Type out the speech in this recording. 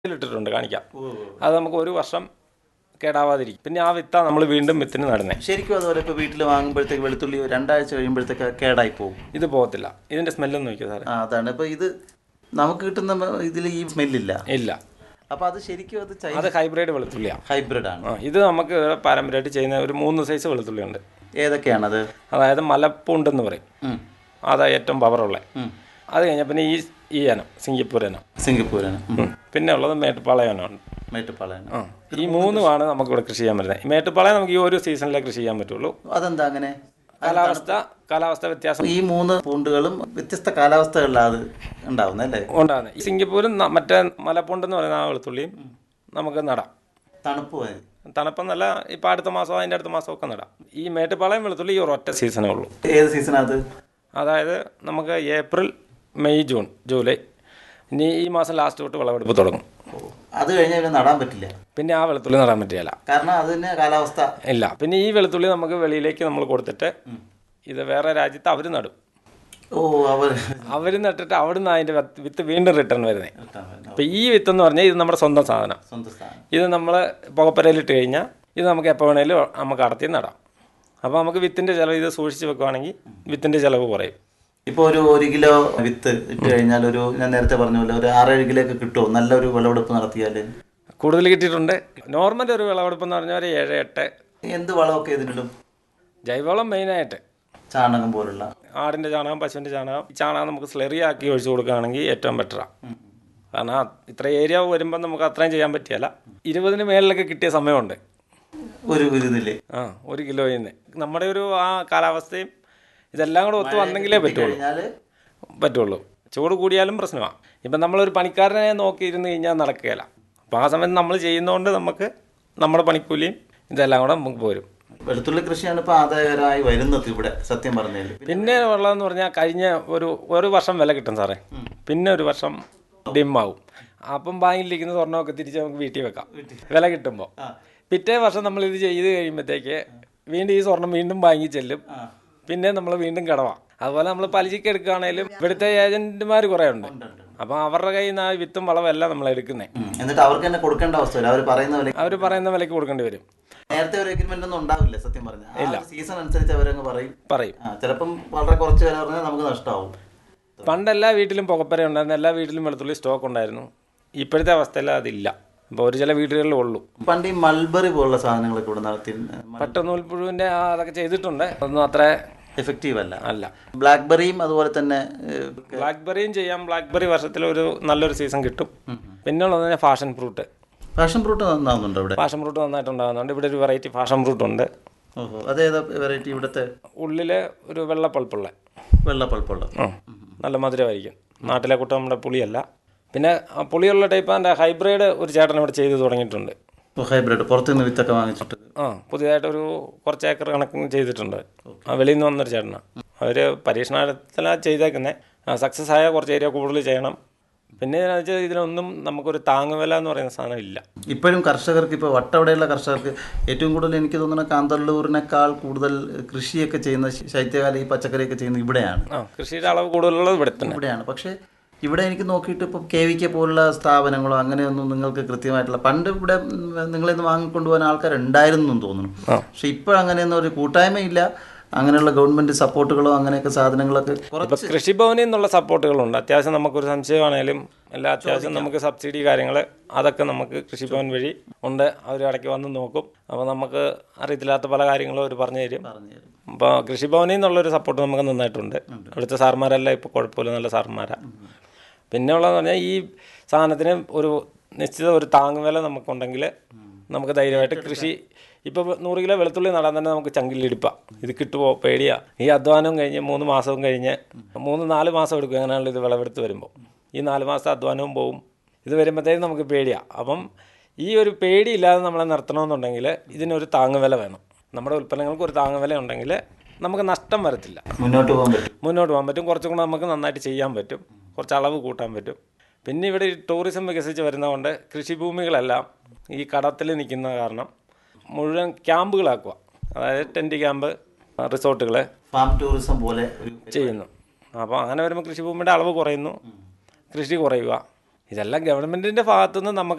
ഇട്ടിട്ടുണ്ട് കാണിക്കാം അത് നമുക്ക് ഒരു വർഷം കേടാവാതിരിക്കും പിന്നെ ആ വിത്താ നമ്മൾ വീണ്ടും വിത്തിന് നടുന്നേ ശരിക്കും അതുപോലെ ഇപ്പോൾ വീട്ടിൽ വാങ്ങുമ്പോഴത്തേക്ക് വെളുത്തുള്ളി ഒരു രണ്ടാഴ്ച കഴിയുമ്പോഴത്തേക്ക് കേടായി പോകും ഇത് പോകത്തില്ല ഇതിന്റെ സ്മെല്ലൊന്നും നോക്കിയോ സാറേ ആ അതാണ് ഇപ്പോൾ ഇത് നമുക്ക് കിട്ടുന്ന ഇതിൽ ഈ സ്മെല്ലില്ല ഇല്ല അപ്പോൾ അത് ശരിക്കും അത് ചൈന അത് ഹൈബ്രിഡ് വെളുത്തുള്ളിയാണ് ഹൈബ്രിഡ് ആണ് ആ ഇത് നമുക്ക് പാരമ്പര്യമായിട്ട് ചെയ്യുന്ന ഒരു മൂന്ന് സൈസ് വെളുത്തുള്ളി ഉണ്ട് ഏതൊക്കെയാണത് അതായത് മലപ്പൂണ്ടെന്ന് പറയും ഉം. അതാ ഏറ്റവും പവറുള്ളത് ഉം. അത് കഴിഞ്ഞാൽ പിന്നെ ഈ ഈ ഇനം സിംഗപ്പൂർ ഇനം സിംഗപ്പൂരാണ് ഉം. പിന്നെ ഉള്ളത് മേട്ടുപ്പാളയം ഇനമുണ്ട് മേട്ടുപ്പാളയാണ് ആ ഈ മൂന്നുമാണ് നമുക്കിവിടെ കൃഷി ചെയ്യാൻ പറ്റുന്നത് ഈ മേട്ടുപ്പാളയം നമുക്ക് ഈ ഒരു സീസണിലേ കൃഷി ചെയ്യാൻ പറ്റുള്ളൂ അതെന്താ അങ്ങനെ കാലാവസ്ഥ കാലാവസ്ഥ വ്യത്യാസം ഈ മൂന്ന് പൂണ്ടുകളും വ്യത്യസ്ത കാലാവസ്ഥകളിലാണ് അത് ഉണ്ടാവുന്നത് അല്ലേ ഉണ്ടാകുന്നത് ഈ സിംഗപ്പൂരും ന- മറ്റേ മലപ്പൂണ്ടെന്ന് പറയുന്ന ആ വെളുത്തുള്ളിയും നമുക്ക് നടാം തണുപ്പ് മതി. തണുപ്പെന്നല്ല ഇപ്പം അടുത്ത മാസം അതിൻ്റെ അടുത്ത മാസം ഒക്കെ നടാം ഈ മേട്ടുപ്പാളയം വെളുത്തുള്ളി ഈ ഒരൊറ്റ സീസണേ ഉള്ളൂ ഏത് സീസണാ അത് അതായത് നമുക്ക് ഏപ്രിൽ മെയ് ജൂൺ ജൂലൈ ഇനി ഈ മാസം ലാസ്റ്റ് തൊട്ട് വിളവെടുപ്പ് തുടങ്ങും അത് കഴിഞ്ഞാൽ പിന്നെ നടാൻ പറ്റില്ല പിന്നെ ആ വെളുത്തുള്ളി നടാൻ പറ്റുകയില്ല കാരണം അതിന് കാലാവസ്ഥ ഇല്ല പിന്നെ ഈ വെളുത്തുള്ളി നമുക്ക് വെളിയിലേക്ക് നമ്മൾ കൊടുത്തിട്ട് ഇത് വേറെ രാജ്യത്ത് അവർ നടും ഓ അവർ അവർ നട്ടിട്ട് അവിടുന്ന് അതിൻ്റെ വിത്ത് വിത്ത് വീണ്ടും റിട്ടേൺ വരുന്നത് അപ്പോൾ ഈ വിത്ത് എന്ന് പറഞ്ഞാൽ ഇത് നമ്മുടെ സ്വന്തം സാധനം സ്വന്തം സ്ഥാനം ഇത് നമ്മൾ പുകപ്പരയിലിട്ട് കഴിഞ്ഞാൽ ഇത് നമുക്ക് എപ്പോൾ വേണേലും നമുക്ക് അടത്തി നടാം അപ്പോൾ നമുക്ക് വിത്തിൻ്റെ ചിലവ് ഇത് സൂക്ഷിച്ച് വെക്കുവാണെങ്കിൽ വിത്തിൻ്റെ ചിലവ് കുറയും ഇപ്പോൾ ഒരു ഒരു കിലോ വിത്ത് ഇട്ട് കഴിഞ്ഞാൽ ഒരു ഞാൻ നേരത്തെ പറഞ്ഞ പോലെ ഒരു ആറേഴ് കിലോ ഒക്കെ കിട്ടുമോ നല്ലൊരു വിളവെടുപ്പ് നടത്തിയാൽ കൂടുതൽ കിട്ടിയിട്ടുണ്ട് നോർമൽ ഒരു വിളവെടുപ്പ് എന്ന് പറഞ്ഞാൽ ഒരു ഏഴ് എട്ട് എന്ത് വളമൊക്കെ ഇതിനിടും ജൈവവളം മെയിനായിട്ട് ചാണകം പോലുള്ള ആടിൻ്റെ ചാണകം പശുവിൻ്റെ ചാണകം ഈ ചാണകം നമുക്ക് സ്ലെറി ആക്കി ഒഴിച്ചു കൊടുക്കുകയാണെങ്കിൽ ഏറ്റവും ബെറ്ററാണ് കാരണം ആ ഇത്ര ഏരിയ വരുമ്പോൾ നമുക്ക് അത്രയും ചെയ്യാൻ പറ്റിയല്ല ഇരുപതിന് മേളിലൊക്കെ കിട്ടിയ സമയമുണ്ട് ഒരു ഇതില് ആ ഒരു കിലോയിൽ നിന്ന് നമ്മുടെ ഒരു ആ കാലാവസ്ഥയും ഇതെല്ലാം കൂടെ ഒത്തു വന്നെങ്കിലേ പറ്റുള്ളൂ കഴിഞ്ഞാല് പറ്റുള്ളൂ ചൂട് കൂടിയാലും പ്രശ്നമാണ് ഇപ്പം നമ്മളൊരു പണിക്കാരനെ നോക്കി ഇരുന്ന് കഴിഞ്ഞാൽ നടക്കുകയില്ല അപ്പോൾ ആ സമയത്ത് നമ്മൾ ചെയ്യുന്നതുകൊണ്ട് നമുക്ക് നമ്മുടെ പണിക്കൂലിയും ഇതെല്ലാം കൂടെ നമുക്ക് പോരും വെളുത്തുള്ളി കൃഷിയാണ് ഇപ്പൊ ആദായകരമായി വരുന്നത് ഇവിടെ സത്യം പറഞ്ഞാൽ പിന്നെ ഉള്ളതെന്ന് പറഞ്ഞാൽ കഴിഞ്ഞ ഒരു ഒരു വർഷം വില കിട്ടും സാറേ പിന്നെ ഒരു വർഷം ഡിമ്മാവും അപ്പം ബാങ്കിലിരിക്കുന്ന സ്വർണ്ണമൊക്കെ തിരിച്ച് നമുക്ക് വീട്ടിൽ വെക്കാം വില കിട്ടുമ്പോൾ പിറ്റേ വർഷം നമ്മൾ ഇത് ചെയ്ത് കഴിയുമ്പോഴത്തേക്ക് വീണ്ടും ഈ സ്വർണം വീണ്ടും ബാങ്കിൽ ചെല്ലും പിന്നെ നമ്മൾ വീണ്ടും കടവാം അതുപോലെ നമ്മൾ പലിശയ്ക്ക് എടുക്കുകയാണെങ്കിലും ഇവിടുത്തെ ഏജന്റുമാർ കുറേ ഉണ്ട് അപ്പം അവരുടെ കയ്യിൽ നിന്ന് ആ വിത്തും വളവും എല്ലാം നമ്മൾ എടുക്കുന്നത് എന്നിട്ട് അവർക്ക് തന്നെ കൊടുക്കേണ്ട അവസ്ഥ വരും അവർ പറയുന്ന വില അവർ പറയുന്ന വിലയ്ക്ക് കൊടുക്കേണ്ടി വരും നേരത്തെ ഒരു എഗ്രിമെന്റ് ഒന്നും ഉണ്ടാവില്ല സത്യം പറഞ്ഞാൽ സീസൺ അനുസരിച്ച് അവരങ്ങ് പറയും പറയും ആ ചിലപ്പം വളരെ കുറച്ച് വില പറഞ്ഞാൽ നമുക്ക് നഷ്ടമാവും പണ്ട് എല്ലാ വീട്ടിലും പുകപ്പര ഉണ്ടായിരുന്നു എല്ലാ വീട്ടിലും വെളുത്തുള്ളി സ്റ്റോക്ക് ഉണ്ടായിരുന്നു ഇപ്പോഴത്തെ അവസ്ഥയിൽ അതില്ല അപ്പോൾ ഒരു ചില വീടുകളിലേ ഉള്ളൂ പണ്ട് ഈ മൾബറി പോലുള്ള സാധനങ്ങളൊക്കെ ഇവിടെ നടത്തി പട്ടുനൂൽപ്പുഴുവിൻ്റെ ആ അതൊക്കെ ചെയ്തിട്ടുണ്ട് അതൊന്നും അത്ര എഫക്റ്റീവ് അല്ല അല്ല ബ്ലാക്ക്ബെറിയും അതുപോലെ തന്നെ ഏഹ്, ബ്ലാക്ക്ബെറിയും ചെയ്യാം ബ്ലാക്ക്ബെറി വർഷത്തിൽ ഒരു നല്ലൊരു സീസൺ കിട്ടും പിന്നെ ഉള്ളത് തന്നെ ഫാഷൻ ഫ്രൂട്ട് പാഷൻ ഫ്രൂട്ട് നന്നാവുന്നുണ്ടോ ഇവിടെ ഫാഷൻ ഫ്രൂട്ട് നന്നായിട്ട് ഉണ്ടാകുന്നുണ്ട് ഇവിടെ ഒരു വെറൈറ്റി ഫാഷൻ ഫ്രൂട്ട് ഉണ്ട് ഓഹോ അതേതാ വെറൈറ്റി ഇവിടുത്തെ ഉള്ളിൽ ഒരു വെള്ള പൾപ്പുള്ള വെള്ള പൾപ്പുള്ള ആ നല്ല മധുരമായിരിക്കും നാട്ടിലെ കൂട്ടം നമ്മുടെ പുളിയല്ല പിന്നെ ആ പുളിയുള്ള ടൈപ്പ് അതിൻ്റെ ഹൈബ്രിഡ് ഒരു ചേട്ടൻ ഇവിടെ ചെയ്ത് തുടങ്ങിയിട്ടുണ്ട് ഹൈബ്രിഡ് പുറത്തുനിന്ന് വിത്തൊക്കെ വാങ്ങിച്ചിട്ട് ആ പുതിയതായിട്ടൊരു കുറച്ച് ഏക്കർ കണക്ക് ചെയ്തിട്ടുണ്ട് ആ വെളിയിൽ നിന്ന് വന്നൊരു ചേട്ടനാണ് അവർ പരീക്ഷണത്തിലാണ് ചെയ്തേക്കുന്നത് സക്സസ് ആയ കുറച്ച് ഏരിയ കൂടുതൽ ചെയ്യണം പിന്നെ എന്ന് വെച്ചാൽ ഇതിനൊന്നും നമുക്കൊരു താങ്ങുവില എന്ന് പറയുന്ന സാധനം ഇല്ല ഇപ്പോഴും കർഷകർക്ക് ഇപ്പോൾ വട്ടവിടെയുള്ള കർഷകർക്ക് ഏറ്റവും കൂടുതൽ എനിക്ക് തോന്നുന്ന കാന്തല്ലൂരിനേക്കാൾ കൂടുതൽ കൃഷിയൊക്കെ ചെയ്യുന്ന ശ- ശൈത്യകാലം ഈ പച്ചക്കറിയൊക്കെ ചെയ്യുന്നത് ഇവിടെയാണ് ആ കൃഷിയുടെ അളവ് കൂടുതലുള്ളത് ഇവിടെ തന്നെ ഇവിടെയാണ് പക്ഷേ ഇവിടെ എനിക്ക് നോക്കിയിട്ട് ഇപ്പോൾ കെ വി കെ പോലുള്ള സ്ഥാപനങ്ങളോ അങ്ങനെയൊന്നും നിങ്ങൾക്ക് കൃത്യമായിട്ടുള്ള പണ്ട് ഇവിടെ ഉം, നിങ്ങളിൽ നിന്ന് വാങ്ങിക്കൊണ്ടുപോകാൻ ആൾക്കാരുണ്ടായിരുന്നു എന്ന് തോന്നുന്നു പക്ഷെ ഇപ്പോൾ അങ്ങനെയൊന്നും ഒരു കൂട്ടായ്മയില്ല അങ്ങനെയുള്ള ഗവൺമെന്റ് സപ്പോർട്ടുകളോ അങ്ങനെയൊക്കെ സാധനങ്ങളൊക്കെ കുറച്ച് ഇപ്പൊ കൃഷിഭവനിൽ നിന്നുള്ള സപ്പോർട്ടുകളുണ്ട് അത്യാവശ്യം നമുക്കൊരു സംശയമാണേലും എല്ലാ അത്യാവശ്യം നമുക്ക് സബ്സിഡി കാര്യങ്ങൾ അതൊക്കെ നമുക്ക് കൃഷിഭവൻ വഴി ഉണ്ട് അവർ ഇടയ്ക്ക് വന്ന് നോക്കും അപ്പോൾ നമുക്ക് അറിയത്തില്ലാത്ത പല കാര്യങ്ങളും അവർ പറഞ്ഞു തരും പറഞ്ഞു തരും അപ്പോൾ കൃഷിഭവനിൽ നിന്നുള്ളൊരു സപ്പോർട്ട് നമുക്ക് നന്നായിട്ടുണ്ട് അവിടുത്തെ സാർമാരെല്ലാം ഇപ്പോൾ കുഴപ്പമില്ല നല്ല സാർമാരാണ് പിന്നെ ഉള്ളതെന്ന് പറഞ്ഞാൽ ഈ സാധനത്തിന് ഒരു നിശ്ചിത ഒരു താങ്ങുവില നമുക്കുണ്ടെങ്കിൽ നമുക്ക് ധൈര്യമായിട്ട് കൃഷി ഇപ്പോൾ നൂറ് കിലോ വെളുത്തുള്ളി നടാൻ തന്നെ നമുക്ക് ചങ്കിലിടിപ്പാം ഇത് കിട്ടുമോ പേടിയാ ഈ അധ്വാനവും കഴിഞ്ഞ് മൂന്ന് മാസവും കഴിഞ്ഞ് മൂന്ന് നാല് മാസം എടുക്കും അങ്ങനെയാണല്ലോ ഇത് വിളവെടുത്ത് വരുമ്പോൾ ഈ നാല് മാസത്തെ അധ്വാനവും പോവും ഇത് വരുമ്പോഴത്തേക്കും നമുക്ക് പേടിയാണ് അപ്പം ഈ ഒരു പേടിയില്ലാതെ നമ്മളെ നിർത്തണമെന്നുണ്ടെങ്കിൽ ഇതിനൊരു താങ്ങുവില വേണം നമ്മുടെ ഉൽപ്പന്നങ്ങൾക്ക് ഒരു താങ്ങുവില ഉണ്ടെങ്കിൽ നമുക്ക് നഷ്ടം വരത്തില്ല മുന്നോട്ട് പോകാൻ പറ്റും മുന്നോട്ട് പോകാൻ പറ്റും കുറച്ചും കൂടെ നമുക്ക് നന്നായിട്ട് ചെയ്യാൻ പറ്റും കുറച്ച് അളവ് കൂട്ടാൻ പറ്റും പിന്നെ ഇവിടെ ഈ ടൂറിസം വികസിച്ച് വരുന്നതുകൊണ്ട് കൃഷിഭൂമികളെല്ലാം ഈ കടത്തിൽ നിൽക്കുന്ന കാരണം മുഴുവൻ ക്യാമ്പുകളാക്കുക അതായത് ടെൻറ്റ് ക്യാമ്പ് റിസോർട്ടുകൾ ഫാം ടൂറിസം പോലെ ഒരു ചെയ്യുന്നു അപ്പോൾ അങ്ങനെ വരുമ്പോൾ കൃഷിഭൂമിയുടെ അളവ് കുറയുന്നു കൃഷി കുറയുക ഇതെല്ലാം ഗവൺമെൻറ്റിൻ്റെ ഭാഗത്തുനിന്ന് നമുക്ക്